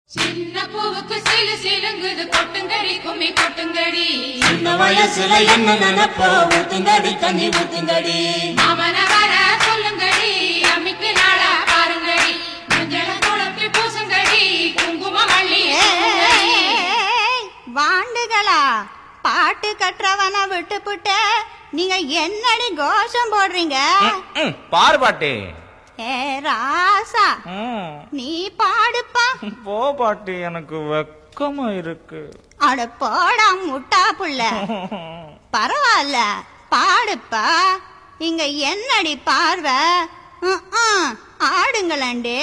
சின்ன பூவுக்கு சிலு சிலுங்குது கொட்டுங்கடி கும்மி கொட்டுங்கடி சின்ன வயசுல என்ன நினைப்போ ஊத்துங்கடி தண்ணி ஊத்துங்கடி மாமன வர சொல்லுங்கடி அம்மிக்கு நாளா பாருங்கடி மஞ்சள குழப்பி பூசுங்கடி குங்கும வள்ளி ஏய், வாண்டுகளா பாட்டு கட்டுறவன விட்டுப்புட்ட நீங்க என்னடி கோஷம் போடுறீங்க ம், பாரு பாட்டி ஏ ராசா ம், நீ பாடுப்பா போ பாட்டி எனக்கு வெக்கமா இருக்கு அட போடா முட்டா புள்ள பரவாயில்ல பாடுப்பா இங்க என்னடி பார்வை ம், ம், ஆடுங்களேண்டே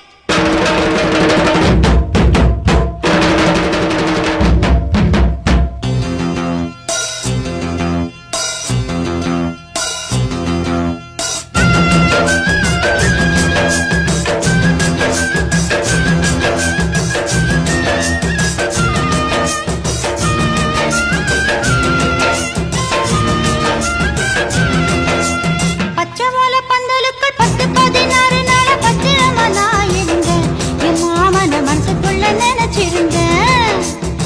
பச்சை ஓலை பந்தலுக்குள் பத்து பதினாறு நாள பத்திரமா நான் இருந்தேன் என் மாமன மனசுக்குள்ள நினைச்சிருந்தேன்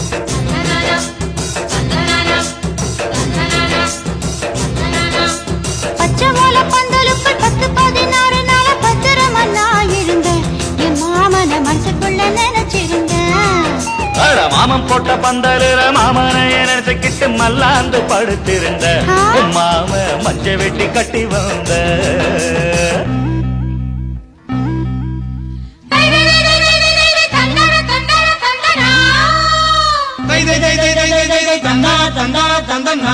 பச்சை ஓலை பந்தலுக்குள் பத்து பதினாறு நாள பத்திரமா நான் இருந்தேன் என் மாமன மனசுக்குள்ள நினைச்சிருந்தேன் அட, மாமன் போட்ட பந்தலுல மாமனை நினைச்சுக்கிட்டு மல்லாந்து படுத்திருந்த ஆ? உன் மாம மஞ்ச வெட்டி கட்டி வந்த தை தை தை தை தை தை தை தை தந்தா தந்தா தந்தனா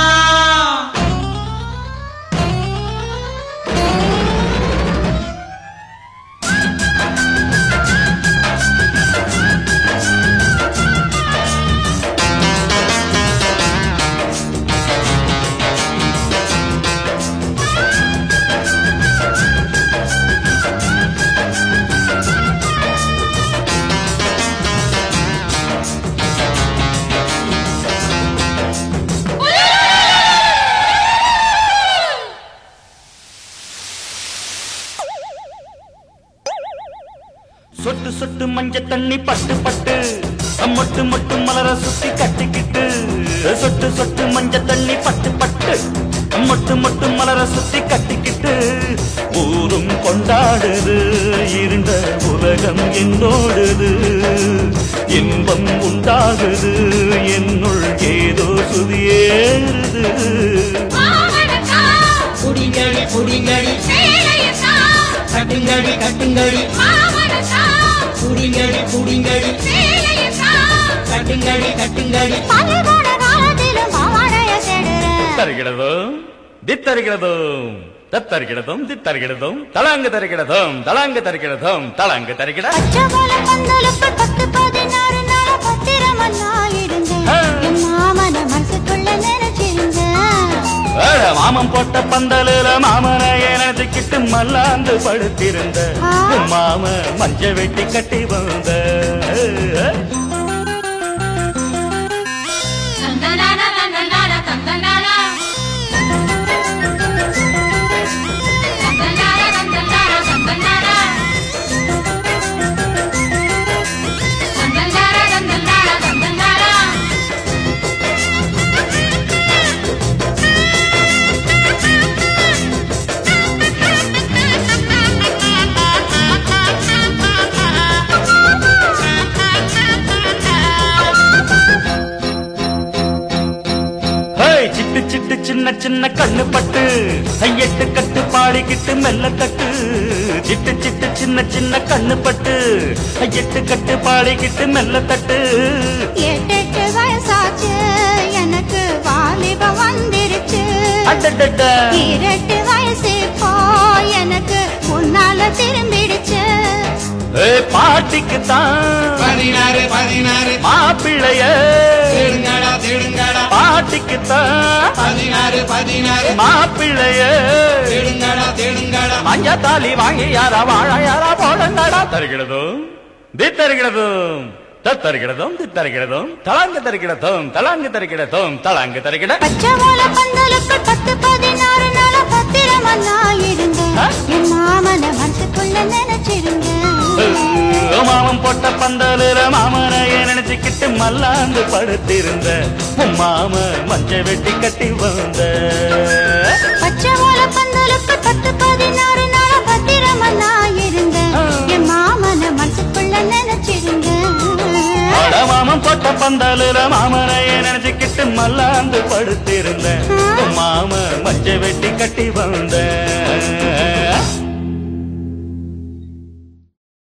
சொட்டு சொட்டு மஞ்ச தண்ணி பட்டு பட்டு மொட்டு மொட்டு மலர சுத்தி கட்டிக்கிட்டு சொட்டு சொட்டு மஞ்ச தண்ணி பட்டு பட்டு மொட்டு மொட்டு மலர சுத்தி கட்டிக்கிட்டு ஊரும் கொண்டாடுது இருண்ட உலகம் என்னோடுது இன்பம் உண்டாகுது என்னுள் ஏதோ சுதியேறுது புடிங்கடி புடிங்கடி கட்டுங்கடி கட்டுங்கடி புடிங்கடி புடிங்கடி கட்டுங்கடி கட்டுங்கடி பள்ளிக்கூட காலத்திலும் பாவாடைய தேடுறேன் தருகிறதும் தித்தருகிறதும் தத்தருகிறதும் தித்தருகிறதும் தலாங்கு தருகிறதும் தலாங்கு தருகிறதும் தலாங்கு தருகிற பச்சை ஓலை பந்தலுக்குள் பத்து பதினாறு நாள பத்திரமா நான் இருந்தேன் ஆ. என் மாமன மனசுக்குள்ள நினைச்சிருந்தேன் அட, மாமன் போட்ட பந்தலுல மாமனை நினைச்சுக்கிட்டு மல்லாந்து படுத்திருந்த ஆ. உன் மாம மஞ்ச வெட்டி கட்டி வந்த ஹேய், சிட்டு சிட்டு சின்ன சின்ன கண்ணு பட்டு ஐயட்டு கட்டு பாடிக்கிட்டு மெல்ல தட்டு சிட்டு சிட்டு சின்ன சின்ன கண்ணு பட்டு ஐயட்டு கட்டு பாடிக்கிட்டு மெல்ல தட்டு எட்டு எட்டு வயசாச்சு எனக்கு வாலிபம் வந்துருச்சு அடடட இரட்டு வயசு இப்போ எனக்கு முன்னால திரும்பிடுச்சு ஏய், பாட்டிக்கு தான் பதினாறு பதினாறு மாப்பிள்ளைய தேடுங்கடா தேடுங்கடா பாட்டிக்கு தான் பதினாறு பதினாறு மாப்பிள்ளைய தேடுங்கடா தேடுங்கடா மஞ்ச தாலி வாங்கி யாரா வாழ யாரா போடங்கடா தருகிறதும் தித்தருகிறதும் தத்தருகிறதும் தித்தருகிறதும் தலாங்கு தருகிறதும் தலாங்கு தருகிறதும் தலாங்கு தருகிற பச்சை ஓலை பந்தலுக்குள் பத்து பதினாறு நாள பத்திரம் பத்திரமா நான் இருந்தேன் என் மாமன மனசுக்குள்ள நினைச்சிருந்தேன் மாமன் போட்ட பந்தலுல மாமனைய நினைச்சுக்கிட்டு மல்லாந்து படுத்திருந்த உன் மாம மஞ்ச வெட்டி கட்டி வந்த பச்சை ஓல பந்தலுக்கு பத்து பதினாறு நாள பத்திரமா நான் இருந்தேன் என் மாமன மனசுக்குள்ள நினைச்சிருந்தேன் அட மாமன் போட்ட பந்தலுல மாமனைய நினைச்சுக்கிட்டு மல்லாந்து படுத்திருந்த உன் மாம மஞ்ச வெட்டி கட்டி வந்த